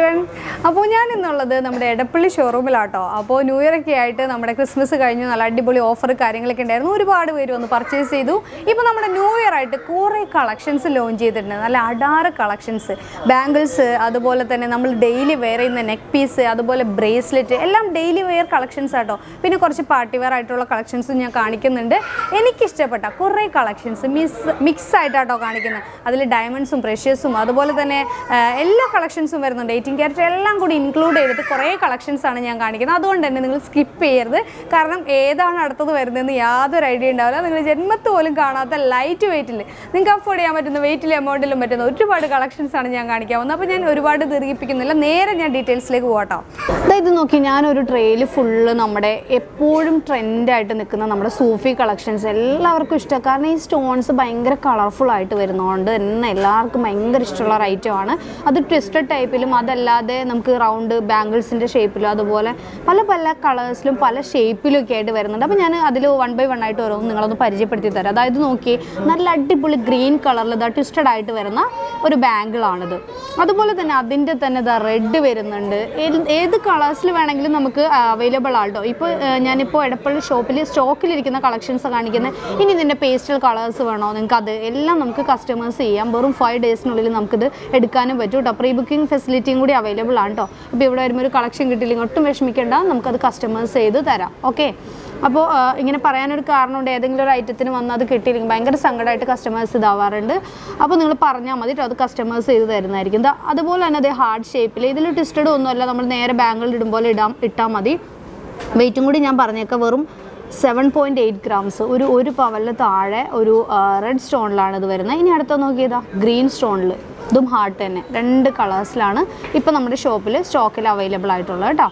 Children അപ്പോൾ ഞാൻ ഇന്നുള്ളത് നമ്മുടെ എടപ്പള്ളി ഷോറൂമിലാട്ടോ അപ്പോൾ ന്യൂ ഇയർ ഒക്കെ ആയിട്ട് നമ്മുടെ ക്രിസ്മസ് കഴിഞ്ഞു നല്ല അടിപൊളി ഓഫർ കാര്യങ്ങളൊക്കെ ഉണ്ടായിരുന്നു ഒരുപാട് പേര് വന്ന് പർച്ചേസ് ചെയ്തു ഇപ്പോൾ നമ്മുടെ ന്യൂ ഇയർ ആയിട്ട് കുറേ കളക്ഷൻസ് ലോഞ്ച് ചെയ്തിട്ടുണ്ട് നല്ല അടാറ് കളക്ഷൻസ് ബാംഗിൾസ് അതുപോലെ തന്നെ നമ്മൾ ഡെയിലി വെയർ ചെയ്യുന്ന നെക്ക് പീസ് അതുപോലെ ബ്രേസ്ലെറ്റ് എല്ലാം ഡെയിലി വെയർ കളക്ഷൻസ് ആട്ടോ പിന്നെ കുറച്ച് പാർട്ടി വെയർ ആയിട്ടുള്ള കളക്ഷൻസും ഞാൻ കാണിക്കുന്നുണ്ട് എനിക്കിഷ്ടപ്പെട്ട കുറേ കളക്ഷൻസ് മിസ് മിക്സ് ആയിട്ടാട്ടോ കാണിക്കുന്നത് അതിൽ ഡയമണ്ട്സും പ്രഷ്യസും അതുപോലെ തന്നെ ആ, എല്ലാ കളക്ഷൻസും വരുന്നുണ്ട് എയ്റ്റീൻ ക്യാരറ്റ് എല്ലാം കൂടി ഇൻക്ലൂഡ് ചെയ്തിട്ട് കുറേ കളക്ഷൻസ് ആണ് ഞാൻ കാണിക്കുന്നത് അതുകൊണ്ട് തന്നെ നിങ്ങൾ സ്കിപ്പ് ചെയ്യരുത് കാരണം ഏതാണ് അടുത്തത് വരുന്നതെന്ന് യാതൊരു ഐഡിയ ഉണ്ടാവില്ല നിങ്ങൾ ജന്മത്ത് പോലും കാണാത്ത ലൈറ്റ് വെയിറ്റിൽ നിങ്ങൾക്ക് അഫോർഡ് ചെയ്യാൻ പറ്റുന്ന വെയിറ്റിലും എമൗണ്ടിലും പറ്റുന്ന ഒരുപാട് കളക്ഷൻസ് ആണ് ഞാൻ കാണിക്കാൻ പോകുന്നത് അപ്പോൾ ഞാൻ ഒരുപാട് ദീർഘിപ്പിക്കുന്നില്ല നേരെ ഞാൻ ഡീറ്റെയിൽസിലേക്ക് പോകട്ടോ അതായത് നോക്കി ഞാനൊരു ട്രെയിൽ ഫുള്ള് നമ്മുടെ എപ്പോഴും ട്രെൻഡായിട്ട് നിൽക്കുന്ന നമ്മുടെ സൂഫി കളക്ഷൻസ് എല്ലാവർക്കും ഇഷ്ടമാണ് കാരണം ഈ സ്റ്റോൺസ് ഭയങ്കര കളർഫുൾ ആയിട്ട് വരുന്നതുകൊണ്ട് തന്നെ എല്ലാവർക്കും ഭയങ്കര ഇഷ്ടമുള്ള ഒരു ഐറ്റമാണ് അത് ട്വിസ്റ്റഡ് ടൈപ്പിലും അതല്ലാതെ നമുക്ക് റൗണ്ട് ബാംഗിൾസിൻ്റെ ഷേപ്പിലും അതുപോലെ പല പല കളേഴ്സിലും പല ഷേപ്പിലും ഒക്കെ ആയിട്ട് വരുന്നുണ്ട് അപ്പോൾ ഞാൻ അതിൽ വൺ ബൈ വൺ ആയിട്ട് ഓരോന്ന് നിങ്ങളൊന്ന് പരിചയപ്പെടുത്തി തരാം അതായത് നോക്കി നല്ല അടിപൊളി ഗ്രീൻ കളറിൽ ഇതാ ട്വിസ്റ്റഡ് ആയിട്ട് വരുന്ന ഒരു ബാങ്കിളാണിത് അതുപോലെ തന്നെ അതിൻ്റെ തന്നെ ഇതാ റെഡ് വരുന്നുണ്ട് ഏത് ഏത് കളേഴ്സിൽ വേണമെങ്കിലും നമുക്ക് അവൈലബിൾ ആട്ടോ ഇപ്പോൾ ഞാനിപ്പോൾ എടപ്പള്ളി ഷോപ്പിൽ സ്റ്റോക്കിലിരിക്കുന്ന കളക്ഷൻസ് കാണിക്കുന്നത് ഇനി ഇതിൻ്റെ പേസ്റ്റൽ കളേഴ്സ് വേണോ നിങ്ങൾക്ക് അത് എല്ലാം നമുക്ക് കസ്റ്റമേഴ്സ് ചെയ്യാം വെറും ഫൈവ് ഡേയ്സിനുള്ളിൽ നമുക്കിത് എടുക്കാനും പറ്റും കേട്ടോ പ്രീ ബുക്കിംഗ് ഫെസിലിറ്റിയും കൂടി അവൈലബിൾ ആണ് കേട്ടോ അപ്പോൾ ഇവിടെ വരുമ്പോൾ ഒരു കളക്ഷൻ കിട്ടിയില്ലെങ്കിൽ ഒട്ടും വിഷമിക്കേണ്ട നമുക്കത് കസ്റ്റമേഴ്സ് ചെയ്ത് തരാം ഓക്കെ അപ്പോൾ ഇങ്ങനെ പറയാനൊരു കാരണമുണ്ട് ഏതെങ്കിലും ഒരു ഐറ്റത്തിന് വന്ന് അത് കിട്ടിയില്ലെങ്കിൽ ഭയങ്കര സങ്കടമായിട്ട് കസ്റ്റമേഴ്സ് ഇതാവാറുണ്ട് അപ്പോൾ നിങ്ങൾ പറഞ്ഞാൽ മതി കേട്ടോ അത് കസ്റ്റമേഴ്സ് ചെയ്ത് തരുന്നതായിരിക്കും ദാ അതുപോലെ തന്നെ അത് ഹാർഡ് ഷേപ്പിൽ ഇതിൽ ട്വിസ്റ്റഡ് ഒന്നുമല്ല നമ്മൾ നേരെ ബാങ്കിൾ ഇടുമ്പോൾ ഇടാം ഇട്ടാൽ മതി വെയിറ്റും കൂടി ഞാൻ പറഞ്ഞേക്കാം വെറും സെവൻ പോയിൻറ്റ് എയ്റ്റ് ഗ്രാംസ് ഒരു ഒരു പവലിന് താഴെ ഒരു റെഡ് സ്റ്റോണിലാണ് ഇത് വരുന്നത് ഇനി അടുത്ത നോക്കിയതാ ഗ്രീൻ സ്റ്റോണിൽ ഇതും ഹാർട്ട് തന്നെ രണ്ട് കളേഴ്സിലാണ് ഇപ്പോൾ നമ്മുടെ ഷോപ്പിൽ സ്റ്റോക്കിൽ അവൈലബിൾ ആയിട്ടുള്ളത് കേട്ടോ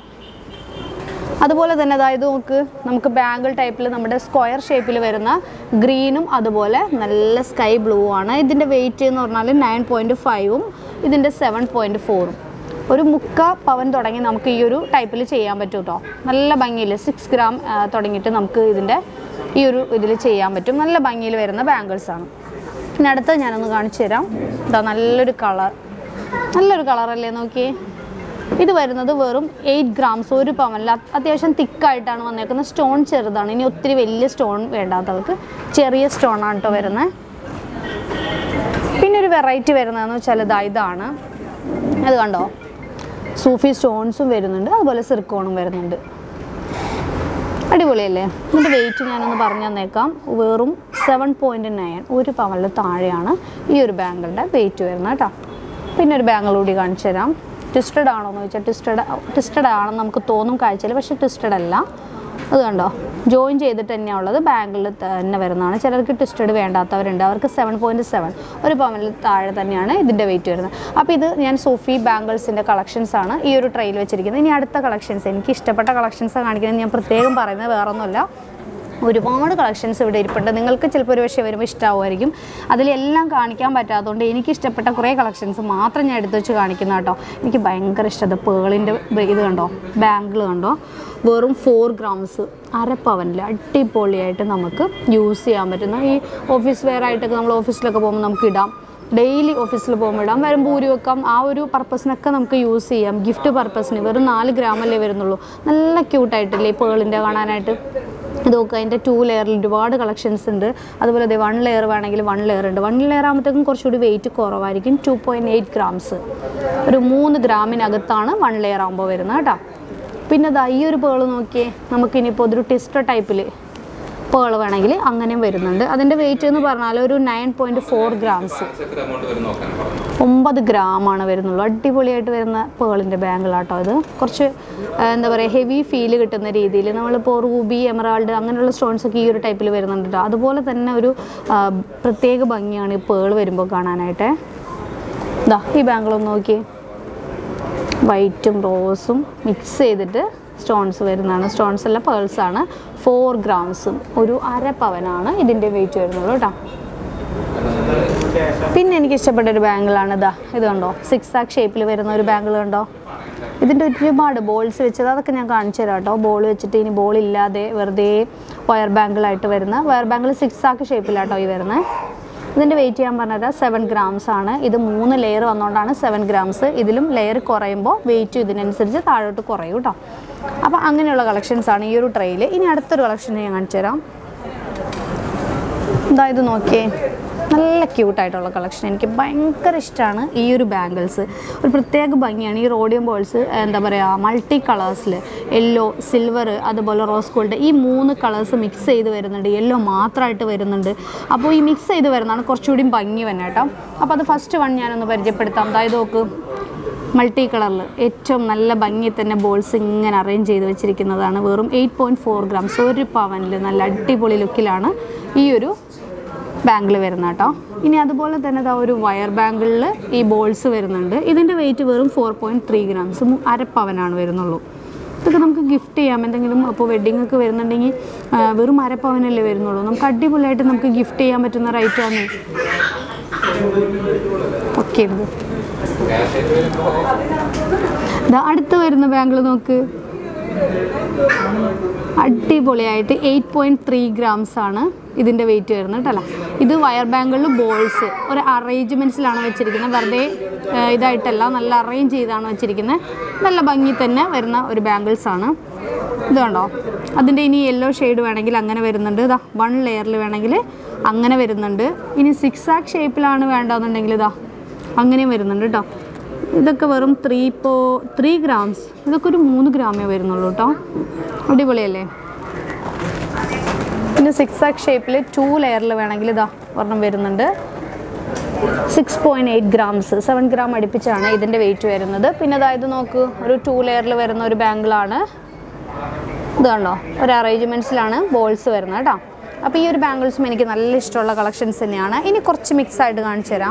അതുപോലെ തന്നെ അതായത് നോക്ക് നമുക്ക് ബാങ്കിൾ ടൈപ്പിൽ നമ്മുടെ സ്ക്വയർ ഷേപ്പിൽ വരുന്ന ഗ്രീനും അതുപോലെ നല്ല സ്കൈ ബ്ലൂ ആണ് ഇതിൻ്റെ വെയിറ്റ് എന്ന് പറഞ്ഞാൽ നയൻ പോയിൻറ്റ് ഫൈവും ഇതിൻ്റെ സെവൻ പോയിൻറ്റ് ഫോറും ഒരു മുക്ക പവൻ തുടങ്ങി നമുക്ക് ഈ ഒരു ടൈപ്പിൽ ചെയ്യാൻ പറ്റും കേട്ടോ നല്ല ഭംഗിയിൽ സിക്സ് ഗ്രാം ആ, തുടങ്ങിയിട്ട് നമുക്ക് ഇതിൻ്റെ ഈ ഒരു ഇതിൽ ചെയ്യാൻ പറ്റും നല്ല ഭംഗിയിൽ വരുന്ന ബാംഗിൾസ് ആണ് പിന്നെ അടുത്ത ഞാനൊന്ന് കാണിച്ചു തരാം ഇതാ നല്ലൊരു കളർ നല്ലൊരു കളറല്ലേ നോക്കിയേ ഇത് വരുന്നത് വെറും എയ്റ്റ് ഗ്രാംസ് ഒരു പവനിൽ അത് അത്യാവശ്യം തിക്കായിട്ടാണ് വന്നേക്കുന്നത് സ്റ്റോൺ ചെറുതാണ് ഇനി ഒത്തിരി വലിയ സ്റ്റോൺ വേണ്ടാത്തവർക്ക് ചെറിയ സ്റ്റോൺ ആണ് കേട്ടോ വരുന്നത് പിന്നെ ഒരു വെറൈറ്റി വരുന്നതെന്ന് വെച്ചാൽ ഇതാ ഇതാണ് അത് കണ്ടോ സൂഫി സ്റ്റോൺസും വരുന്നുണ്ട് അതുപോലെ സിർക്കോണും വരുന്നുണ്ട് അടിപൊളിയല്ലേ ഇതിൻ്റെ വെയിറ്റ് ഞാനൊന്ന് പറഞ്ഞു തന്നേക്കാം വെറും സെവൻ പോയിൻറ്റ് നയൻ ഒരു പവനിൽ താഴെയാണ് ഈ ഒരു ബാങ്കിളുടെ വെയിറ്റ് വരുന്നത് കേട്ടോ പിന്നെ ഒരു ബാങ്കിൾ കൂടി കാണിച്ചു തരാം ട്വിസ്റ്റഡ് ആണോ എന്ന് ചോദിച്ചാൽ ട്വിസ്റ്റഡ് ട്വിസ്റ്റഡ് ആണെന്ന് നമുക്ക് തോന്നും കാഴ്ചയിൽ പക്ഷേ ട്വിസ്റ്റഡ് അല്ല അത് കണ്ടോ ജോയിൻ ചെയ്തിട്ട് തന്നെയാണ് ഉള്ളത് ബാങ്കിൽ തന്നെ വരുന്നതാണ് ചിലർക്ക് ട്വിസ്റ്റഡ് വേണ്ടാത്തവരുണ്ട് അവർക്ക് സെവൻ പോയിൻറ്റ് സെവൻ ഒരു പവനിൽ താഴെ തന്നെയാണ് ഇതിൻ്റെ വെയിറ്റ് വരുന്നത് അപ്പോൾ ഇത് ഞാൻ സൂഫി ബാംഗിൾസിൻ്റെ കളക്ഷൻസ് ആണ് ഈ ഒരു ട്രെയിൽ വെച്ചിരിക്കുന്നത് ഇനി അടുത്ത കളക്ഷൻസ് എനിക്ക് ഇഷ്ടപ്പെട്ട കളക്ഷൻസ് കാണിക്കുന്നത് ഞാൻ പ്രത്യേകം പറയുന്നത് വേറൊന്നുമല്ല ഒരുപാട് കളക്ഷൻസ് ഇവിടെ ഇരിപ്പുണ്ട് നിങ്ങൾക്ക് ചിലപ്പോൾ ഒരു പക്ഷേ വരുമ്പോൾ ഇഷ്ടമാവുമായിരിക്കും അതിലെല്ലാം കാണിക്കാൻ പറ്റാത്തതുകൊണ്ട് എനിക്ക് ഇഷ്ടപ്പെട്ട കുറേ കളക്ഷൻസ് മാത്രം ഞാൻ എടുത്ത് വെച്ച് കാണിക്കുന്ന കേട്ടോ എനിക്ക് ഭയങ്കര ഇഷ്ടം പേളിൻ്റെ ഇത് കണ്ടോ ബാങ്കിൾ കണ്ടോ വെറും ഫോർ ഗ്രാംസ് അര പവനിൽ അടിപൊളിയായിട്ട് നമുക്ക് യൂസ് ചെയ്യാൻ പറ്റുന്ന ഈ ഓഫീസ് വെയർ ആയിട്ടൊക്കെ നമ്മൾ ഓഫീസിലൊക്കെ പോകുമ്പോൾ നമുക്ക് ഇടാം ഡെയിലി ഓഫീസിൽ പോകുമ്പോൾ ഇടാം വരുമ്പോൾ ഊരി വെക്കാം ആ ഒരു പർപ്പസിനൊക്കെ നമുക്ക് യൂസ് ചെയ്യാം ഗിഫ്റ്റ് പർപ്പസിന് വെറും നാല് ഗ്രാമല്ലേ വരുന്നുള്ളൂ നല്ല ക്യൂട്ടായിട്ടില്ലേ ഈ പേളിൻ്റെ കാണാനായിട്ട് ഇത് നോക്കുക അതിൻ്റെ ടു ലെയറിൽ ഒരുപാട് കളക്ഷൻസ് ഉണ്ട് അതുപോലെ അതെ വൺ ലെയർ വേണമെങ്കിൽ വൺ ലെയർ ഉണ്ട് വൺ ലെയർ ആകുമ്പോഴത്തേക്കും കുറച്ചുകൂടി വെയിറ്റ് കുറവായിരിക്കും ടു പോയിൻറ്റ് എയ്റ്റ് ഗ്രാംസ് ഒരു മൂന്ന് ഗ്രാമിനകത്താണ് വൺ ലെയർ ആകുമ്പോൾ വരുന്നത് കേട്ടോ പിന്നെ ദാ ഈ ഒരു പേള് നോക്കിയേ നമുക്കിനിയിപ്പോൾ അതൊരു ടിസ്റ്റർ ടൈപ്പിൽ പേള് വേണമെങ്കിൽ അങ്ങനെയും വരുന്നുണ്ട് അതിൻ്റെ വെയിറ്റ് എന്ന് പറഞ്ഞാൽ ഒരു നയൻ പോയിൻറ്റ് ഫോർ ഗ്രാംസ് എത്ര എമൗണ്ട് വരും നോക്കാൻ ഒമ്പത് ഗ്രാമാണ് വരുന്നുള്ളൂ അടിപൊളിയായിട്ട് വരുന്ന പേളിൻ്റെ ബാങ്കിളാട്ടോ ഇത് കുറച്ച് ആ, എന്താ പറയുക ഹെവി ഫീൽ കിട്ടുന്ന രീതിയിൽ നമ്മളിപ്പോൾ റൂബി എമറാൾഡ് അങ്ങനെയുള്ള സ്റ്റോൺസ് ഒക്കെ ഈ ഒരു ടൈപ്പിൽ വരുന്നുണ്ട് ട്ടോ. അതുപോലെ തന്നെ ഒരു ആ, പ്രത്യേക ഭംഗിയാണ് ഈ പേൾ വരുമ്പോൾ കാണാനായിട്ട് ഇതാ ഈ ബാങ്കിളൊന്ന് നോക്കി വൈറ്റും റോസും മിക്സ് ചെയ്തിട്ട് സ്റ്റോൺസ് വരുന്നതാണ് സ്റ്റോൺസ് അല്ല പേൾസ് ആണ് ഫോർ ഗ്രാംസും ഒരു അര പവനാണ് ഇതിൻ്റെ വെയിറ്റ് വരുന്നുള്ളൂ കേട്ടോ പിന്നെ എനിക്ക് ഇഷ്ടപ്പെട്ട ഒരു ബാങ്കിളാണ് ഇതാ ഇത് കണ്ടോ സിക്സ് ആക്ക് ഷേപ്പിൽ വരുന്ന ഒരു ബാങ്കിൾ കണ്ടോ ഇതിൻ്റെ ഒരുപാട് ബോൾസ് വെച്ചത് അതൊക്കെ ഞാൻ കാണിച്ചു തരാം കേട്ടോ ബോൾ വെച്ചിട്ട് ഇനി ബോൾ ഇല്ലാതെ വെറുതെ വയർ ബാങ്കിളായിട്ട് വരുന്ന വയർ ബാങ്കിൾ സിക്സ് ആക്ക് ഷേപ്പിലാട്ടോ ഈ വരുന്നത് ഇതിൻ്റെ വെയിറ്റ് ഞാൻ പറഞ്ഞത് സെവൻ ഗ്രാംസ് ആണ് ഇത് മൂന്ന് ലെയർ വന്നുകൊണ്ടാണ് സെവൻ ഗ്രാംസ് ഇതിലും ലെയർ കുറയുമ്പോൾ വെയിറ്റ് ഇതിനനുസരിച്ച് താഴോട്ട് കുറയും കേട്ടോ അപ്പോൾ അങ്ങനെയുള്ള കളക്ഷൻസ് ആണ് ഈ ഒരു ട്രെയിൽ ഇനി അടുത്തൊരു കളക്ഷൻ ഞാൻ കാണിച്ചു തരാം ഇതായത് നോക്കിയേ നല്ല ക്യൂട്ടായിട്ടുള്ള കളക്ഷൻ എനിക്ക് ഭയങ്കര ഇഷ്ടമാണ് ഈ ഒരു ബാംഗിൾസ് ഒരു പ്രത്യേക ഭംഗിയാണ് ഈ റോഡിയം ബോൾസ് എന്താ പറയുക മൾട്ടി കളേഴ്സിൽ യെല്ലോ സിൽവർ അതുപോലെ റോസ് ഗോൾഡ് ഈ മൂന്ന് കളേഴ്സ് മിക്സ് ചെയ്ത് വരുന്നുണ്ട് യെല്ലോ മാത്രമായിട്ട് വരുന്നുണ്ട് അപ്പോൾ ഈ മിക്സ് ചെയ്ത് വരുന്നതാണ് കുറച്ചുകൂടി ഭംഗി തന്നെ കേട്ടോ അപ്പോൾ അത് ഫസ്റ്റ് വൺ ഞാനൊന്ന് പരിചയപ്പെടുത്താം അതായത് നോക്ക് മൾട്ടി കളറിൽ ഏറ്റവും നല്ല ഭംഗി തന്നെ ബോൾസ് ഇങ്ങനെ അറേഞ്ച് ചെയ്ത് വെച്ചിരിക്കുന്നതാണ് വെറും എയ്റ്റ് പോയിൻറ്റ് ഫോർ ഗ്രാംസ് ഒരു പവനിൽ നല്ല അടിപൊളി ലുക്കിലാണ് ഈ ഒരു ബാങ്കിൾ വരുന്നത് കേട്ടോ ഇനി അതുപോലെ തന്നെ ദാ ഒരു വയർ ബാങ്കിളിൽ ഈ ബോൾസ് വരുന്നുണ്ട് ഇതിൻ്റെ വെയിറ്റ് വെറും ഫോർ പോയിൻറ്റ് ത്രീ ഗ്രാംസ് അരപ്പവനാണ് വരുന്നുള്ളൂ ഇതൊക്കെ നമുക്ക് ഗിഫ്റ്റ് ചെയ്യാം എന്തെങ്കിലും അപ്പോൾ വെഡ്ഡിംഗ് ഒക്കെ വരുന്നുണ്ടെങ്കിൽ ആ, വെറും അരപ്പവനല്ലേ വരുന്നുള്ളൂ നമുക്ക് അടിപൊളിയായിട്ട് നമുക്ക് ഗിഫ്റ്റ് ചെയ്യാൻ പറ്റുന്ന റൈറ്റാണ് ഓക്കെ ഇത് ദാ അടുത്ത് വരുന്ന ബാങ്കിൾ നോക്ക് അടിപൊളിയായിട്ട് എയ്റ്റ് പോയിൻറ്റ് ത്രീ ഗ്രാംസ് ആണ് ഇതിൻ്റെ വെയിറ്റ് വരുന്നത് കേട്ടല്ല ഇത് വയർ ബാങ്കുകളിൽ ബോൾസ് ഒരു അറേഞ്ച്മെൻറ്റ്സിലാണ് വെച്ചിരിക്കുന്നത് വെറുതെ ആ, ഇതായിട്ടല്ല നല്ല അറേഞ്ച് ചെയ്താണ് വെച്ചിരിക്കുന്നത് നല്ല ഭംഗി തന്നെ വരുന്ന ഒരു ബാംഗിൾസ് ആണ് ഇത് കണ്ടോ അതിൻ്റെ ഇനി യെല്ലോ ഷെയ്ഡ് വേണമെങ്കിൽ അങ്ങനെ വരുന്നുണ്ട് ഇതാ വൺ ലെയറിൽ വേണമെങ്കിൽ അങ്ങനെ വരുന്നുണ്ട് ഇനി സിക്സ് ആക്ക് ഷേപ്പിലാണ് വേണ്ടതെന്നുണ്ടെങ്കിൽ ഇതാ അങ്ങനെയും വരുന്നുണ്ട് കേട്ടോ ഇതൊക്കെ വെറും ത്രീ പോ ത്രീ ഗ്രാംസ് ഇതൊക്കെ ഒരു മൂന്ന് ഗ്രാമേ വരുന്നുള്ളൂ കേട്ടോ അടിപൊളിയല്ലേ പിന്നെ സിക്സ് ആക്ക് ഷേപ്പിൽ ടു ലെയറിൽ വേണമെങ്കിൽ ഇതാ ഒരെണ്ണം വരുന്നുണ്ട് six point eight grams seven gram അടുപ്പിച്ചാണ് ഇതിൻ്റെ വെയിറ്റ് വരുന്നത് പിന്നെ അതായത് നോക്ക് ഒരു ടു ലെയറിൽ വരുന്ന ഒരു ബാങ്കിളാണ് ഇത് കണ്ടോ ഒരു അറേഞ്ച്മെൻറ്റ്സിലാണ് ബോൾസ് വരുന്നത് കേട്ടോ അപ്പോൾ ഈ ഒരു ബാംഗിൾസും എനിക്ക് നല്ല ഇഷ്ടമുള്ള കളക്ഷൻസ് തന്നെയാണ് ഇനി കുറച്ച് മിക്സ് ആയിട്ട് കാണിച്ചു തരാം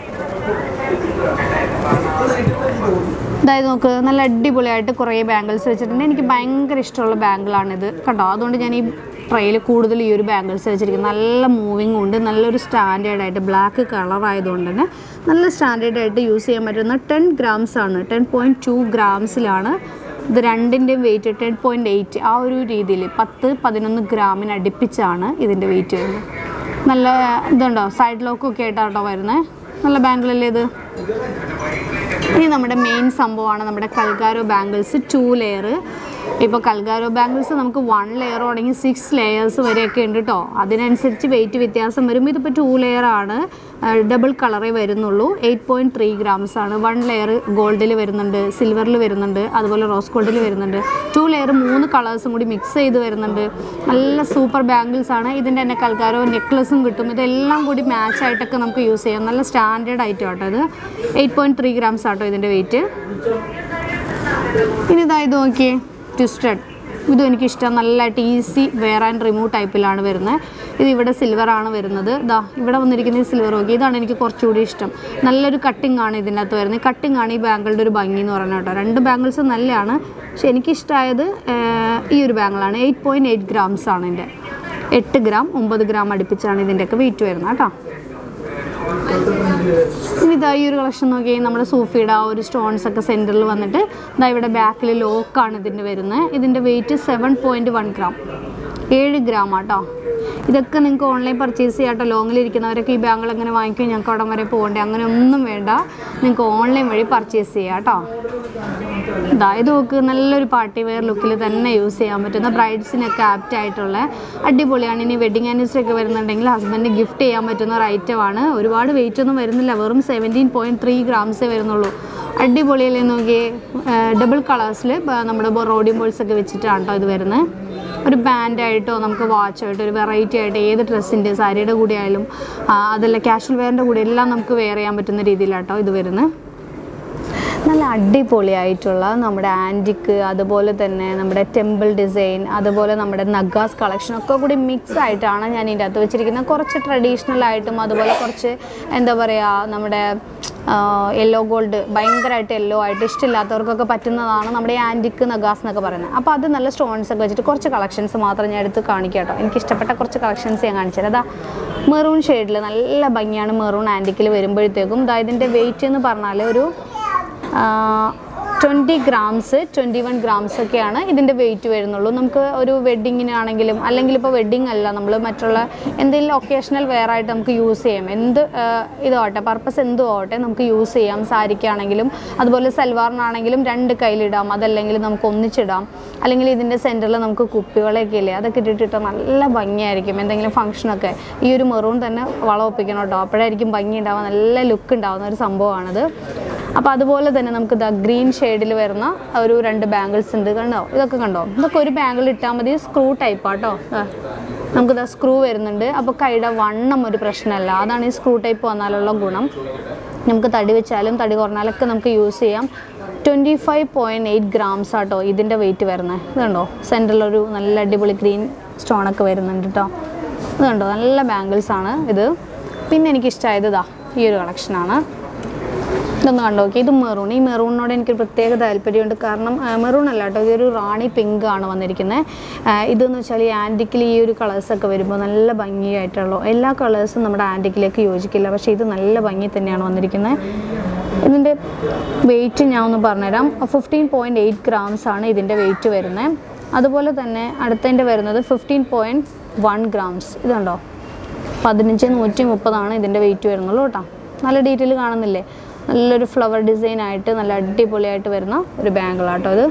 അതായത് നോക്ക് നല്ല അടിപൊളിയായിട്ട് കുറേ ബാംഗിൾസ് വെച്ചിട്ടുണ്ട് എനിക്ക് ഭയങ്കര ഇഷ്ടമുള്ള ബാങ്കിളാണിത് കണ്ടോ അതുകൊണ്ട് ഞാൻ ഈ ട്രെയിൽ കൂടുതൽ ഈ ഒരു ബാംഗിൾസ് വെച്ചിരിക്കുന്നത് നല്ല മൂവിങ് ഉണ്ട് നല്ലൊരു സ്റ്റാൻഡേർഡ് ആയിട്ട് ബ്ലാക്ക് കളർ ആയതുകൊണ്ട് തന്നെ നല്ല സ്റ്റാൻഡേർഡ് ആയിട്ട് യൂസ് ചെയ്യാൻ പറ്റുന്ന ടെൻ ഗ്രാംസ് ആണ് ടെൻ പോയിൻറ്റ് ടു ഗ്രാംസിലാണ് ഇത് രണ്ടിൻ്റെയും വെയിറ്റ് ടെൻ പോയിൻറ്റ് എയ്റ്റ് ആ ഒരു രീതിയിൽ പത്ത് പതിനൊന്ന് ഗ്രാമിന് അടുപ്പിച്ചാണ് ഇതിൻ്റെ വെയിറ്റ് വരുന്നത് നല്ല ഇതുണ്ടോ സൈഡ് ലോക്കൊക്കെ ആയിട്ടാട്ടോ വരുന്നത് നല്ല ബാങ്കിളല്ലേ ഇത് ഇനി നമ്മുടെ മെയിൻ സംഭവമാണ് നമ്മുടെ കൽഗാരോ ബാംഗിൾസ് ടു ലെയർ ഇപ്പോൾ കൽഗാരോ ബാംഗിൾസ് നമുക്ക് വൺ ലെയർ തുടങ്ങി സിക്സ് ലെയേഴ്സ് വരെയൊക്കെ ഉണ്ട് കേട്ടോ അതിനനുസരിച്ച് വെയിറ്റ് വ്യത്യാസം വരും ഇതിപ്പോൾ ടു ലെയർ ആണ് ഡബിൾ കളറേ വരുന്നുള്ളൂ എയ്റ്റ് പോയിൻറ്റ് ത്രീ ഗ്രാംസ് ആണ് വൺ ലെയർ ഗോൾഡിൽ വരുന്നുണ്ട് സിൽവറിൽ വരുന്നുണ്ട് അതുപോലെ റോസ് ഗോൾഡിൽ വരുന്നുണ്ട് ടു ലെയർ മൂന്ന് കളേഴ്സും കൂടി മിക്സ് ചെയ്ത് വരുന്നുണ്ട് നല്ല സൂപ്പർ ബാംഗിൾസ് ആണ് ഇതിൻ്റെ തന്നെ കൽക്കാരോ നെക്ലസും കിട്ടും ഇതെല്ലാം കൂടി മാച്ച് ആയിട്ടൊക്കെ നമുക്ക് യൂസ് ചെയ്യാം നല്ല സ്റ്റാൻഡേർഡ് ആയിട്ട് കേട്ടോ ഇത് എയ്റ്റ് പോയിൻറ്റ് ത്രീ ഗ്രാംസ് ആട്ടോ ഇതിൻ്റെ വെയിറ്റ് ഇനി ഇതാ ഇത് നോക്കിയേ ട്വിസ്റ്റഡ് ഇതും എനിക്കിഷ്ടം നല്ലതായിട്ട് ഈസി വെയർ ആൻഡ് റിമൂവ് ടൈപ്പിലാണ് വരുന്നത് ഇത് ഇവിടെ സിൽവർ ആണ് വരുന്നത് ഇതാ ഇവിടെ വന്നിരിക്കുന്നത് സിൽവർ നോക്കി ഇതാണ് എനിക്ക് കുറച്ചുകൂടി ഇഷ്ടം നല്ലൊരു കട്ടിംഗ് ആണ് ഇതിൻ്റെ അകത്ത് വരുന്നത് കട്ടിംഗ് ആണ് ഈ ബാങ്കിളുടെ ഒരു ഭംഗി എന്ന് പറയുന്നത് കേട്ടോ രണ്ട് ബാങ്കിൾസ് നല്ലതാണ് പക്ഷെ എനിക്കിഷ്ടമായത് ഏർ, ഈ ഒരു ബാങ്കിളാണ് എയ്റ്റ് പോയിൻറ്റ് എയ്റ്റ് ഗ്രാംസ് ആണ് ഇതിൻ്റെ എട്ട് ഗ്രാം ഒമ്പത് ഗ്രാം അടുപ്പിച്ചാണ് ഇതിൻ്റെയൊക്കെ വെയിറ്റ് വരുന്നത് കേട്ടോ ഇനി ഇതാ ഈ ഒരു കളക്ഷൻ നോക്കി നമ്മുടെ സൂഫിയുടെ ആ ഒരു സ്റ്റോൺസ് ഒക്കെ സെൻറ്ററിൽ വന്നിട്ട് ഇതാ ഇവിടെ ബാക്കിൽ ലോക്കാണ് ഇതിൻ്റെ വരുന്നത് ഇതിൻ്റെ weight seven point one gram ഏഴ് ഗ്രാം ആട്ടോ ഇതൊക്കെ നിങ്ങൾക്ക് ഓൺലൈൻ പർച്ചേസ് ചെയ്യാട്ടോ ലോങ്ങിൽ ഇരിക്കുന്നവരൊക്കെ ഈ ബാങ്കുകൾ എങ്ങനെ വാങ്ങിക്കും ഞങ്ങൾക്ക് അവിടം വരെ പോകണ്ടേ അങ്ങനെ ഒന്നും വേണ്ട നിങ്ങൾക്ക് ഓൺലൈൻ വഴി പർച്ചേസ് ചെയ്യാം കേട്ടോ ഇതാ ഇത് നോക്ക് നല്ലൊരു പാർട്ടി വെയർ ലുക്കിൽ തന്നെ യൂസ് ചെയ്യാൻ പറ്റുന്ന ബ്രൈഡ്സിനൊക്കെ ആപ്റ്റ് ആയിട്ടുള്ള അടിപൊളിയാണ് ഇനി വെഡിങ് ആനിവേഴ്സറി ഒക്കെ വരുന്നുണ്ടെങ്കിൽ ഹസ്ബൻഡ് ഗിഫ്റ്റ് ചെയ്യാൻ പറ്റുന്ന ഒരു ഐറ്റമാണ് ഒരുപാട് വെയിറ്റ് ഒന്നും വരുന്നില്ല വെറും സെവൻറ്റീൻ പോയിൻറ്റ് ത്രീ ഗ്രാംസേ വരുന്നുള്ളൂ അടിപൊളിയല്ലേ നോക്കിയേ ഡബിൾ കളേഴ്സിൽ നമ്മുടെ റോഡിയം ബോൾസ് ഒക്കെ വെച്ചിട്ടാണ് കേട്ടോ ഇത് വരുന്നത് ഒരു ബാൻഡായിട്ടോ നമുക്ക് വാച്ചായിട്ടോ ഒരു വെറൈറ്റി ആയിട്ട് ഏത് ഡ്രസ്സിൻ്റെ സാരിയുടെ കൂടെ ആയാലും ആ, അതല്ല കാഷ്വൽ വെയറിൻ്റെ കൂടെ എല്ലാം നമുക്ക് വെയർ ചെയ്യാൻ പറ്റുന്ന രീതിയിലാട്ടോ ഇത് വരുന്നത് നല്ല അടിപൊളിയായിട്ടുള്ള നമ്മുടെ ആൻറ്റിക്ക് അതുപോലെ തന്നെ നമ്മുടെ ടെമ്പിൾ ഡിസൈൻ അതുപോലെ നമ്മുടെ നഗാസ് കളക്ഷൻ ഒക്കെ കൂടി മിക്സ് ആയിട്ടാണ് ഞാൻ ഇതിൻ്റെ അകത്ത് വെച്ചിരിക്കുന്നത് കുറച്ച് ട്രഡീഷണൽ ആയിട്ടും അതുപോലെ കുറച്ച് എന്താ പറയുക നമ്മുടെ യെല്ലോ ഗോൾഡ് ഭയങ്കരമായിട്ട് യെല്ലോ ആയിട്ട് ഇഷ്ടമില്ലാത്തവർക്കൊക്കെ പറ്റുന്നതാണ് നമ്മുടെ ഈ ആൻറ്റിക്ക് നഗാസ് എന്നൊക്കെ പറയുന്നത് അപ്പോൾ അത് നല്ല സ്റ്റോൺസ് ഒക്കെ വെച്ചിട്ട് കുറച്ച് കളക്ഷൻസ് മാത്രം ഞാൻ എടുത്ത് കാണിക്കാം കേട്ടോ എനിക്ക് ഇഷ്ടപ്പെട്ട കുറച്ച് കളക്ഷൻസ് ഞാൻ കാണിച്ചുതരാം അതാ മെറൂൺ ഷെയ്ഡിൽ നല്ല ഭംഗിയാണ് മെറൂൺ ആൻറ്റിക്കിൽ വരുമ്പോഴത്തേക്കും ഇതാ ഇതിൻ്റെ വെയിറ്റ് എന്ന് പറഞ്ഞാൽ ഒരു twenty grams twenty one grams ഒക്കെയാണ് ഇതിൻ്റെ വെയിറ്റ് വരുന്നുള്ളൂ നമുക്ക് ഒരു വെഡ്ഡിങ്ങിനാണെങ്കിലും അല്ലെങ്കിൽ ഇപ്പോൾ വെഡ്ഡിങ് അല്ല നമ്മൾ മറ്റുള്ള എന്തെങ്കിലും ഒക്കേഷണൽ വെയർ ആയിട്ട് നമുക്ക് യൂസ് ചെയ്യാം എന്ത് ഇതാവട്ടെ പർപ്പസ് എന്തും ആവട്ടെ നമുക്ക് യൂസ് ചെയ്യാം സാരിക്കാണെങ്കിലും അതുപോലെ സൽവാറിനാണെങ്കിലും രണ്ട് കയ്യിലിടാം അതല്ലെങ്കിൽ നമുക്ക് ഒന്നിച്ചിടാം അല്ലെങ്കിൽ ഇതിൻ്റെ സെൻറ്ററിൽ നമുക്ക് കുപ്പികളൊക്കെ ഇല്ലേ അതൊക്കെ ഇട്ടിട്ട് നല്ല ഭംഗിയായിരിക്കും എന്തെങ്കിലും ഫംഗ്ഷനൊക്കെ ഈ ഒരു മെറൂൺ തന്നെ വളമൊപ്പിക്കണം കേട്ടോ അപ്പോഴായിരിക്കും ഭംഗി ഉണ്ടാവുക നല്ല ലുക്ക് ഉണ്ടാവുന്ന ഒരു സംഭവമാണിത് അപ്പോൾ അതുപോലെ തന്നെ നമുക്ക് ദ ഗ്രീൻ ഷെയ്ഡിൽ വരുന്ന ഒരു രണ്ട് ബാംഗിൾസ് ഉണ്ട് കണ്ടോ ഇതൊക്കെ കണ്ടോ ഇതൊക്കെ ഒരു ബാംഗിൾ ഇട്ടാൽ മതി സ്ക്രൂ ടൈപ്പ് ആട്ടോ നമുക്ക് ദ സ്ക്രൂ വരുന്നുണ്ട് അപ്പോൾ കൈയുടെ വണ്ണം ഒരു പ്രശ്നമല്ല അതാണ് ഈ സ്ക്രൂ ടൈപ്പ് വന്നാലുള്ള ഗുണം നമുക്ക് തടി വെച്ചാലും തടി കുറഞ്ഞാലൊക്കെ നമുക്ക് യൂസ് ചെയ്യാം twenty five point eight grams ആട്ടോ ഇതിൻ്റെ വെയിറ്റ് വരുന്നത് ഇതുണ്ടോ സെൻറ്ററിലൊരു നല്ല അടിപൊളി ഗ്രീൻ സ്റ്റോണൊക്കെ വരുന്നുണ്ട് കേട്ടോ ഇത് കണ്ടോ നല്ല ബാംഗിൾസ് ആണ് ഇത് പിന്നെ എനിക്ക് ഇഷ്ടമായത് ഇതാ ഈ ഒരു കളക്ഷനാണ് ഇതൊന്ന് കണ്ടു നോക്കി ഇത് മെറൂൺ ഈ മെറൂണിനോട് എനിക്ക് പ്രത്യേക താല്പര്യമുണ്ട് കാരണം മെറൂൺ അല്ല കേട്ടോ ഇതൊരു റാണി പിങ്ക് ആണ് വന്നിരിക്കുന്നത് ഇതെന്ന് വെച്ചാൽ ഈ ആൻറ്റിക്കിൽ ഈ ഒരു കളേഴ്സൊക്കെ വരുമ്പോൾ നല്ല ഭംഗിയായിട്ടുള്ളൂ എല്ലാ കളേഴ്സും നമ്മുടെ ആൻറ്റിക്കിലേക്ക് യോജിക്കില്ല പക്ഷേ ഇത് നല്ല ഭംഗി തന്നെയാണ് വന്നിരിക്കുന്നത് ഇതിൻ്റെ വെയിറ്റ് ഞാൻ ഒന്ന് പറഞ്ഞുതരാം ഫിഫ്റ്റീൻ പോയിൻറ്റ് എയ്റ്റ് ഗ്രാംസ് ആണ് ഇതിൻ്റെ വെയിറ്റ് വരുന്നത് അതുപോലെ തന്നെ അടുത്തതിൻ്റെ വരുന്നത് ഫിഫ്റ്റീൻ പോയിൻറ്റ് വൺ ഗ്രാംസ് ഇതുണ്ടോ പതിനഞ്ച് നൂറ്റി മുപ്പതാണ് ഇതിൻ്റെ വെയിറ്റ് വരുന്നുള്ളൂ കേട്ടോ നല്ല ഡീറ്റെയിൽ കാണുന്നില്ലേ നല്ലൊരു ഫ്ലവർ ഡിസൈൻ ആയിട്ട് നല്ല അടിപൊളിയായിട്ട് വരുന്ന ഒരു ബാങ്കിളാട്ടോ ഇത്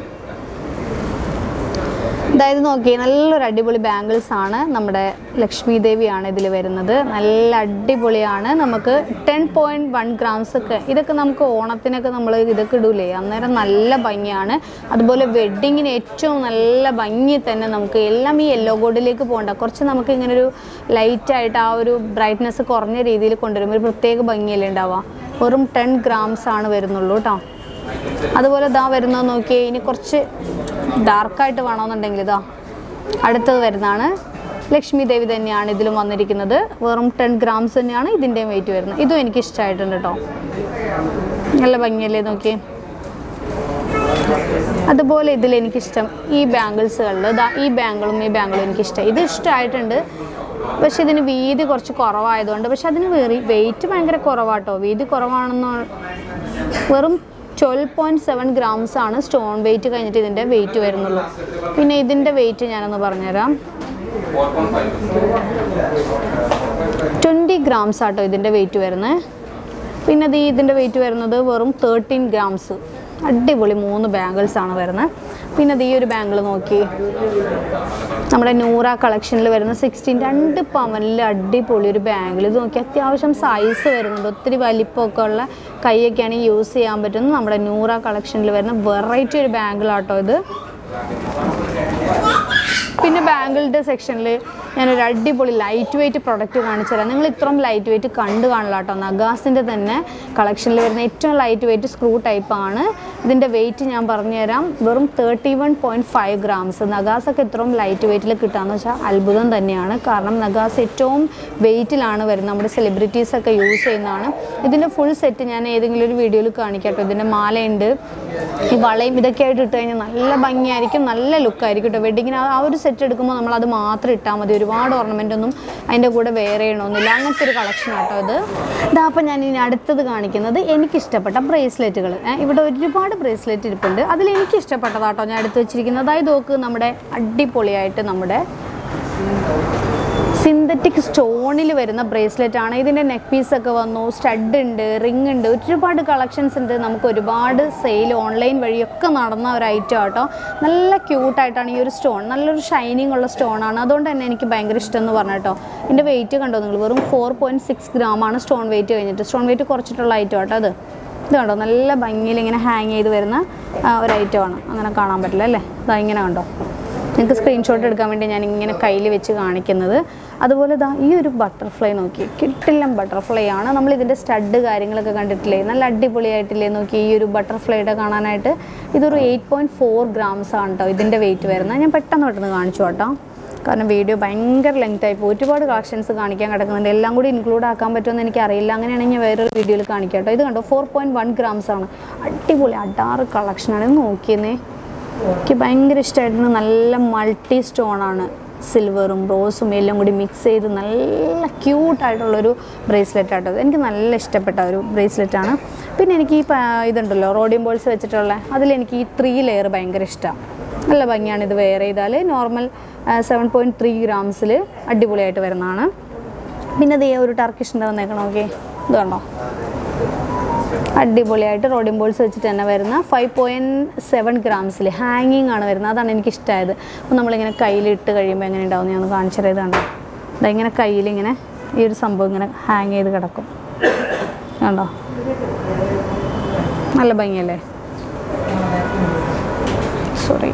അതായത് നോക്കി നല്ലൊരു അടിപൊളി ബാംഗിൾസ് ആണ് നമ്മുടെ ലക്ഷ്മി ദേവിയാണ് ഇതിൽ വരുന്നത് നല്ല അടിപൊളിയാണ് നമുക്ക് ടെൻ പോയിൻറ്റ് വൺ ഗ്രാംസ് ഒക്കെ ഇതൊക്കെ നമുക്ക് ഓണത്തിനൊക്കെ നമ്മൾ ഇതൊക്കെ ഇടൂലേ അന്നേരം നല്ല ഭംഗിയാണ് അതുപോലെ വെഡ്ഡിങ്ങിന് ഏറ്റവും നല്ല ഭംഗി തന്നെ നമുക്ക് എല്ലാം ഈ യെല്ലോ ഗോൾഡിലേക്ക് പോകണ്ട കുറച്ച് നമുക്ക് ഇങ്ങനെ ഒരു ലൈറ്റായിട്ട് ആ ഒരു ബ്രൈറ്റ്നെസ് കുറഞ്ഞ രീതിയിൽ കൊണ്ടുവരുമ്പോൾ ഒരു പ്രത്യേക ഭംഗിയല്ലേ ഉണ്ടാവുക വെറും ടെൻ ഗ്രാംസ് ആണ് വരുന്നുള്ളൂ കേട്ടോ അതുപോലെ ഇതാ വരുന്നത് നോക്കിയേ ഇനി കുറച്ച് ഡാർക്കായിട്ട് വേണമെന്നുണ്ടെങ്കിൽ ഇതാ അടുത്തത് വരുന്നതാണ് ലക്ഷ്മി ദേവി തന്നെയാണ് ഇതിലും വന്നിരിക്കുന്നത് വെറും ടെൻ ഗ്രാംസ് തന്നെയാണ് ഇതിൻ്റെയും വെയിറ്റ് വരുന്നത് ഇതും എനിക്ക് ഇഷ്ടമായിട്ടുണ്ട് കേട്ടോ നല്ല ഭംഗിയല്ലേ നോക്കിയേ അതുപോലെ ഇതിൽ എനിക്കിഷ്ടം ഈ ബാംഗിൾസുകളിൽ ഇതാ ഈ ബാംഗിളും ഈ ബാംഗിളും എനിക്കിഷ്ടം ഇത് ഇഷ്ടമായിട്ടുണ്ട് പക്ഷെ ഇതിന് വീതി കുറച്ച് കുറവായതുകൊണ്ട് പക്ഷെ അതിന് വേറി വെയിറ്റ് ഭയങ്കര കുറവാട്ടോ വീതി കുറവാണെന്ന് വെറും ട്വൽവ് പോയിൻറ്റ് സെവൻ ഗ്രാംസ് ആണ് സ്റ്റോൺ വെയിറ്റ് കഴിഞ്ഞിട്ട് ഇതിൻ്റെ വെയിറ്റ് വരുന്നുള്ളൂ പിന്നെ ഇതിൻ്റെ വെയിറ്റ് ഞാനൊന്ന് പറഞ്ഞുതരാം ട്വൻറ്റി ഗ്രാംസ് ആട്ടോ ഇതിൻ്റെ വെയിറ്റ് വരുന്നത് പിന്നെ ഇത് ഇതിൻ്റെ വെയിറ്റ് വരുന്നത് വെറും തേർട്ടീൻ ഗ്രാംസ് അടിപൊളി മൂന്ന് ബാംഗിൾസ് ആണ് വരുന്നത് പിന്നെ ഇത് ഈ ഒരു ബാംഗിൾ നോക്കി നമ്മുടെ നൂറ കളക്ഷനിൽ വരുന്ന സിക്സ്റ്റീൻ രണ്ട് പവനിൽ അടിപൊളി ഒരു ബാംഗിൾ ഇത് നോക്കി അത്യാവശ്യം സൈസ് വരുന്നുണ്ട് ഒത്തിരി വലിപ്പമൊക്കെ ഉള്ള കൈയൊക്കെയാണ് യൂസ് ചെയ്യാൻ പറ്റുന്നത് നമ്മുടെ നൂറ കളക്ഷനിൽ വരുന്ന വെറൈറ്റി ഒരു ബാംഗിളാട്ടോ ഇത് പിന്നെ ബാംഗിളുടെ സെക്ഷനിൽ ഞാനൊരു അടിപൊളി ലൈറ്റ് വെയിറ്റ് പ്രൊഡക്റ്റ് കാണിച്ചു തരാം നിങ്ങൾ ഇത്രയും ലൈറ്റ് വെയിറ്റ് കണ്ടു കാണില്ല കേട്ടോ നഗാസിൻ്റെ തന്നെ കളക്ഷനിൽ വരുന്ന ഏറ്റവും ലൈറ്റ് വെയിറ്റ് സ്ക്രൂ ടൈപ്പാണ് ഇതിൻ്റെ വെയിറ്റ് ഞാൻ പറഞ്ഞുതരാം വെറും thirty one point five grams നഗാസൊക്കെ ഇത്രയും ലൈറ്റ് വെയിറ്റിൽ കിട്ടുകയെന്ന് വെച്ചാൽ അത്ഭുതം തന്നെയാണ് കാരണം നഗാസ് ഏറ്റവും വെയിറ്റിലാണ് വരുന്നത് നമ്മുടെ സെലിബ്രിറ്റീസൊക്കെ യൂസ് ചെയ്യുന്നതാണ് ഇതിൻ്റെ ഫുൾ സെറ്റ് ഞാൻ ഏതെങ്കിലും ഒരു വീഡിയോയിൽ കാണിക്കാം കേട്ടോ ഇതിൻ്റെ മാലയുണ്ട് ഈ വളയും ഇതൊക്കെ ആയിട്ട് ഇട്ട് കഴിഞ്ഞാൽ നല്ല ഭംഗിയായിരിക്കും നല്ല ലുക്കായിരിക്കും കേട്ടോ വെഡിങ്ങിന് ആ ഒരു സെറ്റ് എടുക്കുമ്പോൾ നമ്മൾ അത് മാത്രം ഇട്ടാൽ മതി ഒരുപാട് ഓർണമെൻ്റ് ഒന്നും അതിൻ്റെ കൂടെ വേറെ ചെയ്യണമെന്നില്ല അങ്ങനത്തെ ഒരു കളക്ഷൻ ആട്ടോ ഇത് ഇതാ അപ്പോൾ ഞാൻ ഇനി അടുത്തത് കാണിക്കുന്നത് എനിക്കിഷ്ടപ്പെട്ട ബ്രേസ്ലെറ്റുകൾ ഇവിടെ ഒരുപാട് ബ്രേസ്ലെറ്റ് ഇരിപ്പുണ്ട് അതിൽ എനിക്ക് ഇഷ്ടപ്പെട്ടതാട്ടോ ഞാൻ എടുത്ത് വെച്ചിരിക്കുന്നത് അതായത് നോക്ക് നമ്മുടെ അടിപൊളിയായിട്ട് നമ്മുടെ സിന്തറ്റിക് സ്റ്റോണിൽ വരുന്ന ബ്രേസ്ലെറ്റ് ആണ് ഇതിൻ്റെ നെക്ക് പീസ് ഒക്കെ വന്നു സ്റ്റഡ് ഉണ്ട് റിംഗ് ഉണ്ട് ഒരുപാട് കളക്ഷൻസ് ഉണ്ട് നമുക്ക് ഒരുപാട് സെയിൽ ഓൺലൈൻ വഴിയൊക്കെ നടന്ന ഒരു ഐറ്റം ആട്ടോ നല്ല ക്യൂട്ടായിട്ടാണ് ഈ ഒരു സ്റ്റോൺ നല്ലൊരു ഷൈനിങ് ഉള്ള സ്റ്റോൺ ആണ് അതുകൊണ്ട് തന്നെ എനിക്ക് ഭയങ്കര ഇഷ്ടം എന്ന് പറഞ്ഞു കേട്ടോ ഇതിൻ്റെ വെയിറ്റ് കണ്ടോ നിങ്ങൾ വെറും ഫോർ പോയിൻറ്റ് സിക്സ് ഗ്രാം ആണ് സ്റ്റോൺ വെയിറ്റ് കഴിഞ്ഞിട്ട് സ്റ്റോൺ വെയിറ്റ് കുറച്ചിട്ടുള്ള ഐറ്റം ആട്ടോ അത് ഇത് കണ്ടോ നല്ല ഭംഗിയിൽ ഇങ്ങനെ ഹാങ് ചെയ്ത് വരുന്ന ആ, ഒരു ഐറ്റമാണ് അങ്ങനെ കാണാൻ പറ്റില്ല അല്ലേ ഇതാ ഇങ്ങനെ കണ്ടോ നിങ്ങൾക്ക് സ്ക്രീൻഷോട്ട് എടുക്കാൻ വേണ്ടി ഞാൻ ഇങ്ങനെ കയ്യിൽ വെച്ച് കാണിക്കുന്നത് അതുപോലെ ദാ ഈ ഒരു ബട്ടർഫ്ലൈ നോക്കി കിട്ടില്ല ബട്ടർഫ്ലൈ ആണ് നമ്മൾ ഇതിൻ്റെ സ്റ്റഡ് കാര്യങ്ങളൊക്കെ കണ്ടിട്ടില്ലേ നല്ല അടിപൊളിയായിട്ടില്ലേ നോക്കി ഈ ഒരു ബട്ടർഫ്ലൈയുടെ കാണാനായിട്ട് ഇതൊരു എയ്റ്റ് പോയിൻറ്റ് ഫോർ ഗ്രാംസ് ആണ് കേട്ടോ ഇതിൻ്റെ വെയിറ്റ് വരുന്നത് ഞാൻ പെട്ടെന്ന് പെട്ടെന്ന് കാണിച്ചു കേട്ടോ കാരണം വീഡിയോ ഭയങ്കര ലെങ്ത് ആയി ഒരുപാട് കളക്ഷൻസ് കാണിക്കാൻ കിടക്കുന്നുണ്ട് എല്ലാം കൂടി ഇൻക്ലൂഡ് ആക്കാൻ പറ്റുമെന്ന് എനിക്കറിയില്ല അങ്ങനെയാണെങ്കിൽ ഞാൻ വേറൊരു വീഡിയോയിൽ കാണിക്കാം കേട്ടോ ഇത് കണ്ടോ ഫോർ പോയിൻറ്റ് വൺ ഗ്രാംസ് ആണ് അടിപൊളി അടാറ് കളക്ഷനാണ് ഇത് നോക്കിയെന്നേ എനിക്ക് ഭയങ്കര ഇഷ്ടമായിരുന്നു നല്ല മൾട്ടി സ്റ്റോണാണ് സിൽവറും റോസും എല്ലാം കൂടി മിക്സ് ചെയ്ത് നല്ല ക്യൂട്ടായിട്ടുള്ളൊരു ബ്രേസ്ലെറ്റ് ആട്ടോ ഇത് എനിക്ക് നല്ല ഇഷ്ടപ്പെട്ട ഒരു ബ്രേസ്ലെറ്റ് ആണ് പിന്നെ എനിക്ക് ഈ പ- ഇതുണ്ടല്ലോ റോഡിയം ബോൾസ് വെച്ചിട്ടുള്ള അതിലെനിക്ക് ഈ ത്രീ ലെയർ ഭയങ്കര ഇഷ്ടമാണ് നല്ല ഭംഗിയാണ് ഇത് വെയർ ചെയ്താൽ നോർമൽ സെവൻ പോയിൻറ്റ് ത്രീ ഗ്രാംസിൽ അടിപൊളിയായിട്ട് വരുന്നതാണ് പിന്നെ ദേ ഒരു ടർക്കിഷിൻ്റെ വന്നേക്കണം ഓക്കെ ഇത് കണ്ടോ അടിപൊളിയായിട്ട് റോഡിയം ബോൾസ് വെച്ചിട്ട് തന്നെ വരുന്ന ഫൈവ് പോയിൻറ്റ് സെവൻ ഗ്രാംസിൽ ഹാങ്ങിങ് ആണ് വരുന്നത് അതാണ് എനിക്ക് ഇഷ്ടമായത് അപ്പോൾ നമ്മളിങ്ങനെ കയ്യിലിട്ട് കഴിയുമ്പോൾ എങ്ങനെ ഉണ്ടാവും ഞാൻ ഒന്ന് കാണിച്ചു തരാം ഇതാണ് ഇതാ ഇങ്ങനെ കയ്യിലിങ്ങനെ ഈ ഒരു സംഭവം ഇങ്ങനെ ഹാങ് ചെയ്ത് കിടക്കും കണ്ടോ നല്ല ഭംഗിയല്ലേ സോറി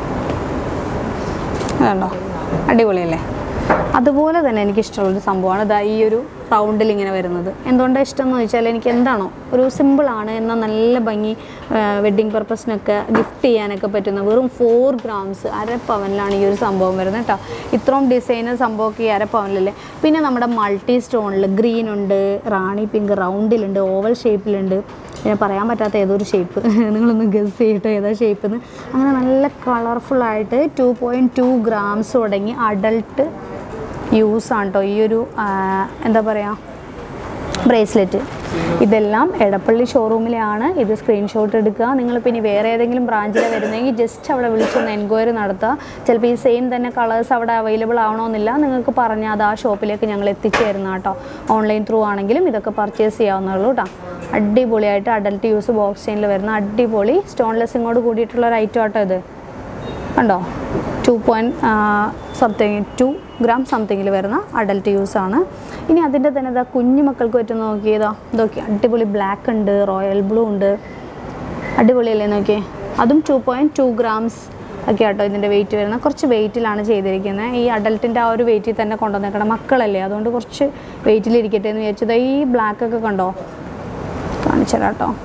കണ്ടോ അടിപൊളിയല്ലേ അതുപോലെ തന്നെ എനിക്ക് ഇഷ്ടമുള്ളൊരു സംഭവമാണ് ഇതാ ഈ ഒരു റൗണ്ടിൽ ഇങ്ങനെ വരുന്നത് എന്തുകൊണ്ടാണ് ഇഷ്ടം എന്ന് ചോദിച്ചാൽ എനിക്ക് എന്താണോ ഒരു സിമ്പിളാണ് എന്നാൽ നല്ല ഭംഗി വെഡ്ഡിങ് പർപ്പസിനൊക്കെ ഗിഫ്റ്റ് ചെയ്യാനൊക്കെ പറ്റുന്ന വെറും ഫോർ ഗ്രാംസ് അര പവനിലാണ് ഈ ഒരു സംഭവം വരുന്നത് കേട്ടോ ഇത്രയും ഡിസൈനർ സംഭവമൊക്കെ ഈ അര പവനിലല്ലേ പിന്നെ നമ്മുടെ മൾട്ടി സ്റ്റോണിൽ ഗ്രീൻ ഉണ്ട് റാണി പിങ്ക് റൗണ്ടിലുണ്ട് ഓവൽ ഷേപ്പിലുണ്ട് പിന്നെ പറയാൻ പറ്റാത്ത ഏതൊരു ഷേപ്പ് നിങ്ങളൊന്ന് ഗസ് ചെയ്യട്ടെ ഏതാ ഷേപ്പ് എന്ന് അങ്ങനെ നല്ല കളർഫുള്ളായിട്ട് ടു പോയിൻറ്റ് ടു ഗ്രാംസ് തുടങ്ങി അഡൾട്ട് യൂസ് ആണ് കേട്ടോ ഈ ഒരു ആ, എന്താ പറയുക ബ്രേസ്ലെറ്റ് ഇതെല്ലാം എടപ്പള്ളി ഷോറൂമിലാണ് ഇത് സ്ക്രീൻഷോട്ട് എടുക്കുക നിങ്ങളിപ്പോൾ ഇനി വേറെ ഏതെങ്കിലും ബ്രാഞ്ചിൽ വരുന്നെങ്കിൽ ജസ്റ്റ് അവിടെ വിളിച്ചൊന്ന് എൻക്വയറി നടത്തുക ചിലപ്പോൾ ഈ സെയിം തന്നെ കളേഴ്സ് അവിടെ അവൈലബിൾ ആവണമെന്നില്ല നിങ്ങൾക്ക് പറഞ്ഞാൽ അത് ആ ഷോപ്പിലേക്ക് ഞങ്ങൾ എത്തിച്ചു തരുന്ന കേട്ടോ ഓൺലൈൻ ത്രൂ ആണെങ്കിലും ഇതൊക്കെ പർച്ചേസ് ചെയ്യാവുന്നുള്ളൂ കേട്ടോ അടിപൊളിയായിട്ട് അഡൽട്ട് യൂസ് ബോക്സ് ചെയിനിൽ വരുന്ന അടിപൊളി സ്റ്റോൺലെസ്സിങ്ങോട് കൂടിയിട്ടുള്ള ഒരു ഐറ്റം ആട്ടോ ഇത് കണ്ടോ two point something two gram സംതിങ്ങിൽ വരുന്ന അഡൽട്ട് യൂസ് ആണ് ഇനി അതിൻ്റെ തന്നെ ഇതാ കുഞ്ഞു മക്കൾക്ക് പറ്റുന്ന നോക്കിയതോ ഇതൊക്കെ അടിപൊളി ബ്ലാക്ക് ഉണ്ട് റോയൽ ബ്ലൂ ഉണ്ട് അടിപൊളിയല്ലേ നോക്കിയേ അതും ടു പോയിൻറ്റ് ടു ഗ്രാംസ് ഒക്കെ ആട്ടോ ഇതിൻ്റെ വെയിറ്റ് വരുന്നത് കുറച്ച് വെയിറ്റിലാണ് ചെയ്തിരിക്കുന്നത് ഈ അഡൽട്ടിൻ്റെ ആ ഒരു വെയിറ്റിൽ തന്നെ കൊണ്ടുവന്നേക്കണം മക്കളല്ലേ അതുകൊണ്ട് കുറച്ച് വെയിറ്റിലിരിക്കട്ടെ എന്ന് വിചാരിച്ചത് ഈ ബ്ലാക്ക് ഒക്കെ കണ്ടോ കാണിച്ചു തരാം കേട്ടോ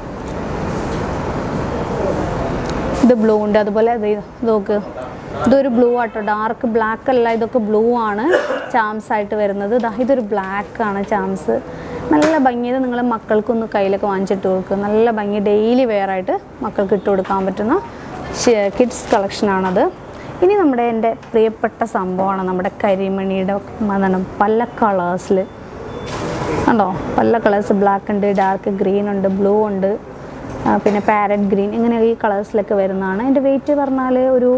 ഇത് ബ്ലൂ ഉണ്ട് അതുപോലെ ഇത് ഇത് നോക്ക് ഇതൊരു ബ്ലൂ ആട്ടോ ഡാർക്ക് ബ്ലാക്ക് അല്ല ഇതൊക്കെ ബ്ലൂ ആണ് ചാംസ് ആയിട്ട് വരുന്നത് ദാ ഇതൊരു ബ്ലാക്ക് ആണ് ചാംസ് നല്ല ഭംഗിയത് നിങ്ങൾ മക്കൾക്കൊന്ന് കയ്യിലൊക്കെ വാങ്ങിച്ചിട്ട് കൊടുക്കുക നല്ല ഭംഗി ഡെയിലി വെയർ ആയിട്ട് മക്കൾക്ക് ഇട്ട് കൊടുക്കാൻ പറ്റുന്ന കിഡ്സ് കളക്ഷനാണത് ഇനി നമ്മുടെ എൻ്റെ പ്രിയപ്പെട്ട സംഭവമാണ് നമ്മുടെ കരിമണിയുടെ എന്താണ് പല കളേഴ്സിൽ കണ്ടോ പല കളേഴ്സ് ബ്ലാക്ക് ഉണ്ട് ഡാർക്ക് ഗ്രീൻ ഉണ്ട് ബ്ലൂ ഉണ്ട് ആ, പിന്നെ പാരറ്റ് ഗ്രീൻ ഇങ്ങനെ ഈ കളേഴ്സിലൊക്കെ വരുന്നതാണ് എൻ്റെ വെയിറ്റ് പറഞ്ഞാൽ ഒരു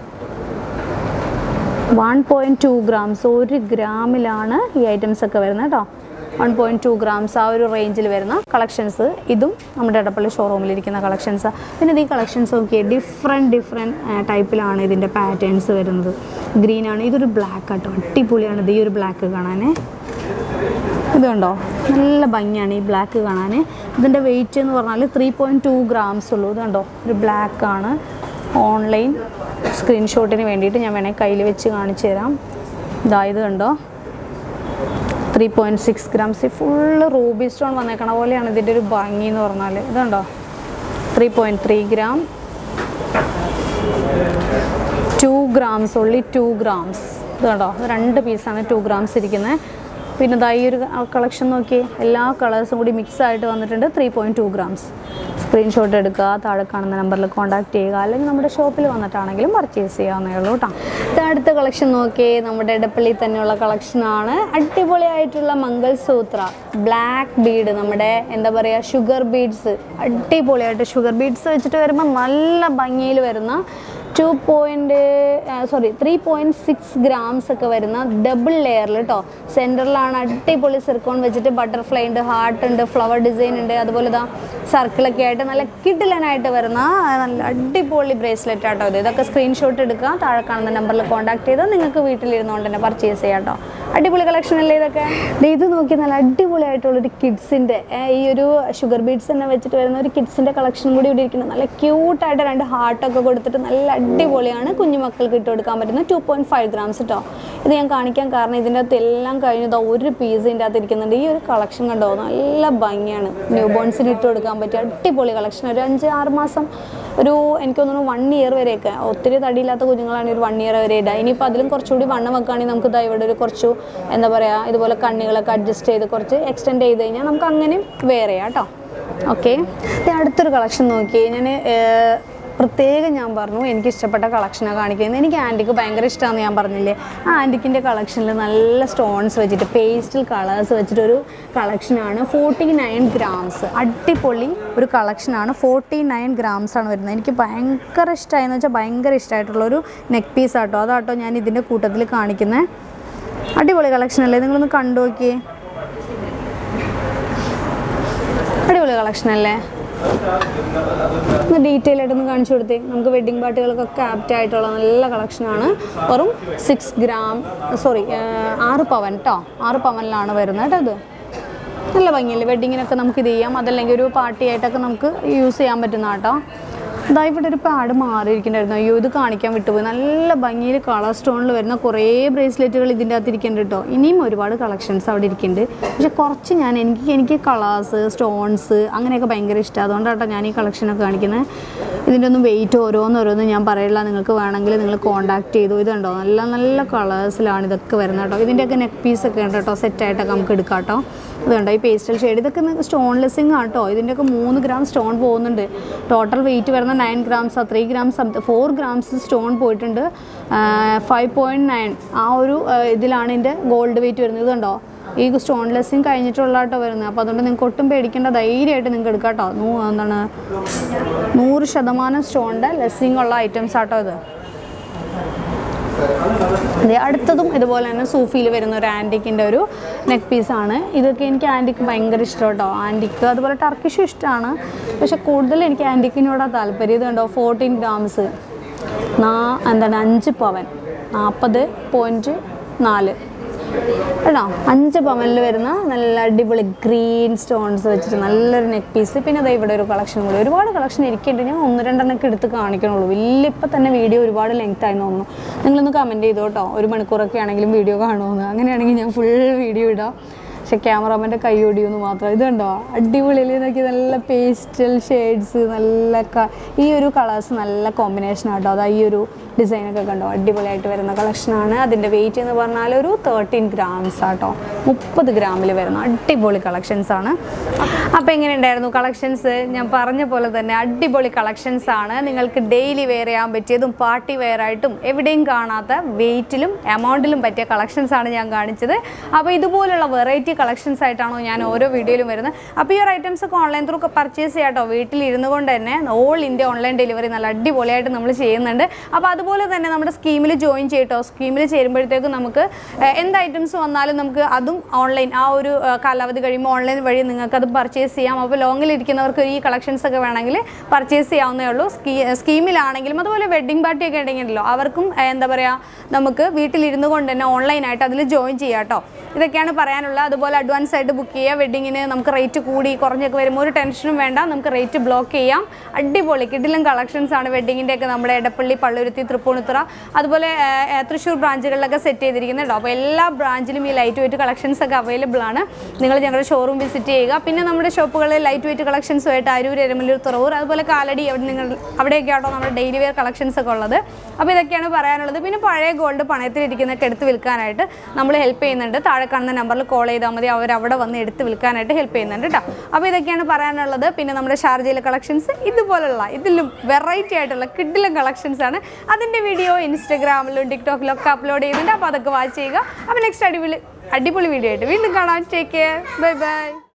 വൺ പോയിൻറ്റ് ടു ഗ്രാംസ് ഒരു ഗ്രാമിലാണ് ഈ ഐറ്റംസ് ഒക്കെ വരുന്നത് കേട്ടോ വൺ പോയിൻറ്റ് ടു ഗ്രാംസ് ആ ഒരു റേഞ്ചിൽ വരുന്ന കളക്ഷൻസ് ഇതും നമ്മുടെ ഇടപ്പള്ളി ഷോറൂമിലിരിക്കുന്ന കളക്ഷൻസ് പിന്നെ ഇത് ഈ കളക്ഷൻസ് നോക്കിയേ ഡിഫറെൻറ്റ് ഡിഫറെൻറ്റ് ടൈപ്പിലാണ് ഇതിൻ്റെ പാറ്റേൺസ് വരുന്നത് ഗ്രീൻ ആണ് ഇതൊരു ബ്ലാക്ക് ആട്ടോ അടിപൊളിയാണ് ഇത് ഈ ഒരു ബ്ലാക്ക് കാണാനേ ഇത് കണ്ടോ നല്ല ഭംഗിയാണ് ഈ ബ്ലാക്ക് കാണാൻ ഇതിൻ്റെ വെയിറ്റ് എന്ന് പറഞ്ഞാൽ ത്രീ പോയിൻറ്റ് ടു ഗ്രാംസ് ഉള്ളൂ ഇത് കണ്ടോ ഒരു ബ്ലാക്ക് ആണ് ഓൺലൈൻ സ്ക്രീൻഷോട്ടിന് വേണ്ടിയിട്ട് ഞാൻ വേണമെങ്കിൽ കയ്യിൽ വെച്ച് കാണിച്ചു തരാം ഇതാ ഇത് കണ്ടോ three point six grams full ruby stone വന്നേക്കണ പോലെയാണ് ഇതിൻ്റെ ഒരു ഭംഗി എന്ന് പറഞ്ഞാൽ ഇത് കണ്ടോ three point three gram two grams ഉള്ളി ടു ഗ്രാംസ് ഇത് കണ്ടോ ഇത് രണ്ട് പീസാണ് ടു ഗ്രാംസ് ഇരിക്കുന്നത് പിന്നെ ദാ ഈ ഒരു കളക്ഷൻ നോക്കിയേ എല്ലാ കളേഴ്സും കൂടി മിക്സ് ആയിട്ട് വന്നിട്ടുണ്ട് three point two grams screenshot എടുക്കുക താഴെ കാണുന്ന നമ്പറിൽ കോൺടാക്ട് ചെയ്യുക അല്ലെങ്കിൽ നമ്മുടെ ഷോപ്പിൽ വന്നിട്ടാണെങ്കിലും പർച്ചേസ് ചെയ്യാവുന്നേ ഉള്ളൂ കേട്ടോ ഇത് അടുത്ത കളക്ഷൻ നോക്കിയേ നമ്മുടെ ഇടപ്പള്ളി തന്നെയുള്ള കളക്ഷനാണ് അടിപൊളിയായിട്ടുള്ള മംഗൾസൂത്ര ബ്ലാക്ക് ബീഡ് നമ്മുടെ എന്താ പറയുക ഷുഗർ ബീഡ്സ് അടിപൊളിയായിട്ട് ഷുഗർ ബീഡ്സ് വെച്ചിട്ട് വരുമ്പോൾ നല്ല ഭംഗിയിൽ വരുന്ന two point sorry three point six grams ഒക്കെ വരുന്ന ഡബിൾ ലെയറിൽ കേട്ടോ സെൻറ്ററിലാണ് അടിപൊളി സിർക്കോൺ വെച്ചിട്ട് ബട്ടർഫ്ലൈ ഉണ്ട് ഹാർട്ട് ഉണ്ട് ഫ്ലവർ ഡിസൈൻ ഉണ്ട് അതുപോലെ ഇതാ സർക്കിളൊക്കെ ആയിട്ട് നല്ല കിഡിലനായിട്ട് വരുന്ന ആ, നല്ല അടിപൊളി ബ്രേസ്ലെറ്റ് ആട്ടോ ഇത് ഇതൊക്കെ സ്ക്രീൻഷോട്ട് എടുക്കുക താഴെ കാണുന്ന നമ്പറിൽ കോൺടാക്ട് ചെയ്താൽ നിങ്ങൾക്ക് വീട്ടിലിരുന്നുകൊണ്ട് തന്നെ പർച്ചേസ് ചെയ്യാം കേട്ടോ അടിപൊളി കളക്ഷൻ അല്ലേ ഇതൊക്കെ ദേ ഇത് നോക്കി നല്ല അടിപൊളിയായിട്ടുള്ളൊരു കിഡ്സിൻ്റെ ഈ ഒരു ഷുഗർ ബീഡ്സ് തന്നെ വെച്ചിട്ട് വരുന്ന ഒരു കിഡ്സിൻ്റെ കളക്ഷൻ കൂടി ഇവിടെ ഇരിക്കുന്നത് നല്ല ക്യൂട്ടായിട്ട് രണ്ട് ഹാർട്ടൊക്കെ കൊടുത്തിട്ട് നല്ല അടിപൊളിയാണ് കുഞ്ഞുമക്കൾക്ക് ഇട്ട് കൊടുക്കാൻ പറ്റുന്ന ടു പോയിൻറ്റ് ഫൈവ് ഗ്രാംസ് കേട്ടോ ഇത് ഞാൻ കാണിക്കാൻ കാരണം ഇതിൻ്റെ അകത്ത് എല്ലാം കഴിഞ്ഞതോ ഒരു പീസ് ഇതിൻ്റെ അകത്ത് ഇരിക്കുന്നുണ്ട് ഈ ഒരു കളക്ഷൻ കണ്ടോ നല്ല ഭംഗിയാണ് ന്യൂ ബോൺസിന് ഇട്ട് കൊടുക്കാൻ പറ്റിയ അടിപൊളി കളക്ഷൻ ഒരു അഞ്ച് ആറ് മാസം ഒരു എനിക്ക് തോന്നുന്നു വൺ ഇയർ വരെയൊക്കെ ഒത്തിരി തടിയില്ലാത്ത കുഞ്ഞുങ്ങളാണ് ഒരു വൺ ഇയർ വരെ ഇടുക ഇനിയിപ്പോൾ അതിലും കുറച്ചുകൂടി വണ്ണം വെക്കുകയാണെങ്കിൽ നമുക്ക് ഇതാ ഇവിടെ ഒരു കുറച്ചു എന്താ പറയുക ഇതുപോലെ കണ്ണികളൊക്കെ അഡ്ജസ്റ്റ് ചെയ്ത് കുറച്ച് എക്സ്റ്റെൻഡ് ചെയ്ത് കഴിഞ്ഞാൽ നമുക്ക് അങ്ങനെയും വേറെ ചെയ്യാം കേട്ടോ ഓക്കെ അടുത്തൊരു കളക്ഷൻ നോക്കി ഞാൻ പ്രത്യേകം ഞാൻ പറഞ്ഞു എനിക്ക് ഇഷ്ടപ്പെട്ട കളക്ഷനാണ് കാണിക്കുന്നത് എനിക്ക് ആൻറ്റിക്ക് ഭയങ്കര ഇഷ്ടമാണെന്ന് ഞാൻ പറഞ്ഞില്ലേ ആ ആൻറ്റിക്കിൻ്റെ കളക്ഷനിൽ നല്ല സ്റ്റോൺസ് വെച്ചിട്ട് പേസ്റ്റൽ കളേഴ്സ് വെച്ചിട്ടൊരു കളക്ഷനാണ് ഫോർട്ടി നയൻ ഗ്രാംസ് അടിപൊളി ഒരു കളക്ഷനാണ് ഫോർട്ടി നയൻ ഗ്രാംസ് ആണ് വരുന്നത് എനിക്ക് ഭയങ്കര ഇഷ്ടമായെന്ന് വെച്ചാൽ ഭയങ്കര ഇഷ്ടമായിട്ടുള്ളൊരു നെക്ക് പീസ് ആട്ടോ അതാട്ടോ ഞാൻ ഇതിൻ്റെ കൂട്ടത്തിൽ കാണിക്കുന്നത് അടിപൊളി കളക്ഷൻ അല്ലേ നിങ്ങളൊന്ന് കണ്ടു നോക്കിയേ അടിപൊളി കളക്ഷൻ അല്ലേ ഒന്ന് ഡീറ്റെയിൽ ആയിട്ടൊന്ന് കാണിച്ചു കൊടുത്തേ നമുക്ക് വെഡ്ഡിങ് പാർട്ടികൾക്കൊക്കെ ആപ്റ്റ് ആയിട്ടുള്ള നല്ല കളക്ഷനാണ് വെറും സിക്സ് ഗ്രാം സോറി ആറ് പവൻ കേട്ടോ ആറ് പവനിലാണ് വരുന്നത് കേട്ടോ ഇത് നല്ല ഭംഗിയല്ലേ വെഡ്ഡിങ്ങിനൊക്കെ നമുക്ക് ഇത് ചെയ്യാം അതല്ലെങ്കിൽ ഒരു പാർട്ടി ആയിട്ടൊക്കെ നമുക്ക് യൂസ് ചെയ്യാൻ പറ്റുന്ന കേട്ടോ ഇതാ ഇവിടെ ഒരു പാഡ് മാറിയിരിക്കണ്ടായിരുന്നു അയ്യോ ഇത് കാണിക്കാൻ വിട്ടുപോയി നല്ല ഭംഗിയിൽ കളർ സ്റ്റോണിൽ വരുന്ന കുറേ ബ്രേസ്ലെറ്റുകൾ ഇതിൻ്റെ അകത്ത് ഇരിക്കുന്നുണ്ട് കേട്ടോ ഇനിയും ഒരുപാട് കളക്ഷൻസ് അവിടെ ഇരിക്കുന്നുണ്ട് പക്ഷെ കുറച്ച് ഞാൻ എനിക്ക് എനിക്ക് കളേഴ്സ് സ്റ്റോൺസ് അങ്ങനെയൊക്കെ ഭയങ്കര ഇഷ്ടമാണ് അതുകൊണ്ടാട്ടോ ഞാൻ ഈ കളക്ഷനൊക്കെ കാണിക്കുന്നത് ഇതിൻ്റെ ഒന്നും വെയിറ്റ് ഓരോന്നോരോന്നും ഞാൻ പറയില്ല നിങ്ങൾക്ക് വേണമെങ്കിൽ നിങ്ങൾ കോൺടാക്ട് ചെയ്തു ഇതുണ്ടോ നല്ല നല്ല കളേഴ്സിലാണ് ഇതൊക്കെ വരുന്നത് കേട്ടോ ഇതിൻ്റെയൊക്കെ നെക്ക് പീസൊക്കെ ഉണ്ട് കേട്ടോ സെറ്റായിട്ടൊക്കെ നമുക്ക് എടുക്കാം കേട്ടോ ഇതുണ്ടോ ഈ പേസ്റ്റൽ ഷെയ്ഡ് ഇതൊക്കെ സ്റ്റോൺലെസ്സിങ് ആട്ടോ ഇതിൻ്റെയൊക്കെ മൂന്ന് ഗ്രാം സ്റ്റോൺ പോകുന്നുണ്ട് ടോട്ടൽ വെയിറ്റ് വരുന്ന nine grams three grams four grams stone പോയിട്ടുണ്ട് ഫൈവ് പോയിൻറ്റ് നയൻ ആ ഒരു ആ, ഇതിലാണ് ഇതിൻ്റെ ഗോൾഡ് വെയിറ്റ് വരുന്നത് ഇതുണ്ടോ ഈ സ്റ്റോൺ ലെസ്സിങ് കഴിഞ്ഞിട്ടുള്ള കേട്ടോ വരുന്നത് അപ്പോൾ അതുകൊണ്ട് നിങ്ങൾക്ക് ഒട്ടും പേടിക്കേണ്ട ധൈര്യമായിട്ട് നിങ്ങൾക്ക് എടുക്കാം കേട്ടോ നൂ എന്താണ് നൂറ് ശതമാനം സ്റ്റോണിൻ്റെ ലെസ്സിങ് ഉള്ള ഐറ്റംസ് ആട്ടോ ഇത് അതെ അടുത്തതും ഇതുപോലെ തന്നെ സൂഫിയിൽ വരുന്ന ഒരു ആൻറ്റിക്കിൻ്റെ ഒരു നെക്ക് പീസാണ് ഇതൊക്കെ എനിക്ക് ആൻറ്റിക്ക് ഭയങ്കര ഇഷ്ടം കേട്ടോ ആൻറ്റിക്ക് അതുപോലെ ടർക്കിഷും ഇഷ്ടമാണ് പക്ഷെ കൂടുതൽ എനിക്ക് ആൻറ്റിക്കിനോടാണ് താല്പര്യം ഇത് കണ്ടോ ഫോർട്ടീൻ ഗ്രാംസ് നാ എന്താണ് അഞ്ച് പവൻ നാൽപ്പത് പോയിൻറ്റ് നാല് കേട്ടോ അഞ്ച് പവനിൽ വരുന്ന നല്ല അടിപൊളി ഗ്രീൻ സ്റ്റോൺസ് വെച്ചിട്ട് നല്ലൊരു നെക്ക് പീസ് പിന്നെ ദേ ഇവിടെ ഒരു കളക്ഷൻ കൂടി ഒരുപാട് കളക്ഷൻ ഇരിക്കുന്നുണ്ട് ഞാൻ ഒന്ന് രണ്ടെണ്ണമൊക്കെ എടുത്ത് കാണിക്കണുള്ളൂ വലിയ ഇപ്പം തന്നെ വീഡിയോ ഒരുപാട് ലെങ്ത് ആയി തോന്നുന്നു നിങ്ങളൊന്ന് കമൻറ്റ് ചെയ്തോ കേട്ടോ ഒരു മണിക്കൂറൊക്കെ ആണെങ്കിലും വീഡിയോ കാണുമെന്ന് അങ്ങനെയാണെങ്കിൽ ഞാൻ ഫുൾ വീഡിയോ ഇടാം പക്ഷെ ക്യാമറാമാൻ്റെ കൈ ഒടിയുമെന്ന് മാത്രം ഇത് കണ്ടോ അടിപൊളിയിൽ നോക്കി നല്ല പേസ്റ്റൽ ഷെയ്ഡ്സ് നല്ല ക- ഈ ഒരു കളേഴ്സ് നല്ല കോമ്പിനേഷൻ ആട്ടോ അതാ ഈ ഒരു ഡിസൈനൊക്കെ കണ്ടോ അടിപൊളിയായിട്ട് വരുന്ന കളക്ഷനാണ് അതിൻ്റെ വെയിറ്റ് എന്ന് പറഞ്ഞാൽ ഒരു തേർട്ടീൻ ഗ്രാംസ് ആട്ടോ മുപ്പത് ഗ്രാമിൽ വരുന്ന അടിപൊളി കളക്ഷൻസ് ആണ് അപ്പോൾ എങ്ങനെയുണ്ടായിരുന്നു കളക്ഷൻസ് ഞാൻ പറഞ്ഞ പോലെ തന്നെ അടിപൊളി കളക്ഷൻസ് ആണ് നിങ്ങൾക്ക് ഡെയിലി വെയർ ചെയ്യാൻ പറ്റിയതും പാർട്ടി വെയർ ആയിട്ടും എവിടെയും കാണാത്ത വെയിറ്റിലും എമൗണ്ടിലും പറ്റിയ കളക്ഷൻസ് ആണ് ഞാൻ കാണിച്ചത് അപ്പോൾ ഇതുപോലുള്ള വെറൈറ്റി കളക്ഷൻസ് ആയിട്ടാണോ ഞാൻ ഓരോ വീഡിയോയിലും വരുന്നത് അപ്പോൾ ഈ ഒരു ഐറ്റംസ് ഒക്കെ ഓൺലൈൻ ത്രൂ പർച്ചേസ് ചെയ്യാം കേട്ടോ വീട്ടിൽ ഇരുന്നു കൊണ്ട് തന്നെ ഓൾ ഇന്ത്യ ഓൺലൈൻ ഡെലിവറി നല്ല അടിപൊളിയായിട്ട് നമ്മൾ ചെയ്യുന്നുണ്ട് അപ്പോൾ അതുപോലെ തന്നെ നമ്മുടെ സ്കീമിൽ ജോയിൻ ചെയ്യട്ടോ സ്കീമിൽ ചേരുമ്പോഴത്തേക്കും നമുക്ക് ഏഹ്, എന്ത് ഐറ്റംസ് വന്നാലും നമുക്ക് അതും ഓൺലൈൻ ആ ഒരു ഏഹ്, കാലാവധി കഴിയുമ്പോൾ ഓൺലൈൻ വഴി നിങ്ങൾക്ക് അത് പർച്ചേസ് ചെയ്യാം അപ്പോൾ ലോങ്ങിൽ ഇരിക്കുന്നവർക്ക് ഈ കളക്ഷൻസ് ഒക്കെ വേണമെങ്കിൽ പർച്ചേസ് ചെയ്യാവുന്നേ ഉള്ളൂ സ്കീ സ്കീമിലാണെങ്കിലും അതുപോലെ വെഡ്ഡിംഗ് പാർട്ടി ഒക്കെ ഉണ്ടെങ്കിലല്ലോ അവർക്കും ഏഹ്, എന്താ പറയുക നമുക്ക് വീട്ടിലിരുന്നു കൊണ്ട് തന്നെ ഓൺലൈനായിട്ട് അതിൽ ജോയിൻ ചെയ്യാം കേട്ടോ ഇതൊക്കെയാണ് പറയാനുള്ളത് അതുപോലെ അഡ്വാൻസ് ആയിട്ട് ബുക്ക് ചെയ്യുക വെഡ്ഡിങ്ങിന് നമുക്ക് റേറ്റ് കൂടി കുറഞ്ഞൊക്കെ വരുമ്പോൾ ഒരു ടെൻഷനും വേണ്ട നമുക്ക് റേറ്റ് ബ്ലോക്ക് ചെയ്യാം അടിപൊളി കിടിലം കളക്ഷൻസ് ആണ് വെഡ്ഡിങ്ങിൻ്റെ ഒക്കെ നമ്മുടെ എടപ്പള്ളി പള്ളുരുത്തി തൃപ്പൂണിത്തുറ അതുപോലെ ആ, ആ, തൃശ്ശൂർ ബ്രാഞ്ചുകളിലൊക്കെ സെറ്റ് ചെയ്തിരിക്കുന്നത് കേട്ടോ അപ്പോൾ എല്ലാ ബ്രാഞ്ചിലും ഈ ലൈറ്റ് വെയിറ്റ് കളക്ഷൻസ് ഒക്കെ അവൈലബിൾ ആണ് നിങ്ങൾ ഞങ്ങളുടെ ഷോറൂം വിസിറ്റ് ചെയ്യുക പിന്നെ നമ്മുടെ ഷോപ്പുകളിൽ ലൈറ്റ് വെയിറ്റ് കളക്ഷൻസുമായിട്ട് അരൂർ എരമല്ലൂർ തുറവൂർ അതുപോലെ കാലടി അവിടെ നിങ്ങൾ അവിടെയൊക്കെ ആട്ടോ നമ്മുടെ ഡെയിലി വെയർ കളക്ഷൻസ് ഒക്കെ ഉള്ളത് അപ്പോൾ ഇതൊക്കെയാണ് പറയാനുള്ളത് പിന്നെ പഴയ ഗോൾഡ് പണയത്തിലിരിക്കുന്നതൊക്കെ എടുത്ത് വിൽക്കാനായിട്ട് നമ്മൾ ഹെൽപ്പ് ചെയ്യുന്നുണ്ട് താഴെ കാണുന്ന നമ്പറിൽ കോൾ ചെയ്താൽ മതി അവർ അവിടെ വന്ന് എടുത്ത് വിൽക്കാനായിട്ട് ഹെൽപ്പ് ചെയ്യുന്നുണ്ട് കേട്ടോ അപ്പോൾ ഇതൊക്കെയാണ് പറയാനുള്ളത് പിന്നെ നമ്മുടെ ഷാർജയിലെ കളക്ഷൻസ് ഇതുപോലുള്ള ഇതിലും വെറൈറ്റി ആയിട്ടുള്ള കിഡിലും കളക്ഷൻസ് ആണ് അതിൻ്റെ വീഡിയോ ഇൻസ്റ്റഗ്രാമിലും ടിക്ടോക്കിലും ഒക്കെ അപ്ലോഡ് ചെയ്യുന്നുണ്ട് അപ്പോൾ അതൊക്കെ വാച്ച് ചെയ്യുക അപ്പോൾ നെക്സ്റ്റ് അടിപൊളി അടിപൊളി വീഡിയോ ആയിട്ട് വീണ്ടും കാണാം ടേക്ക് കെയർ ബൈ ബൈ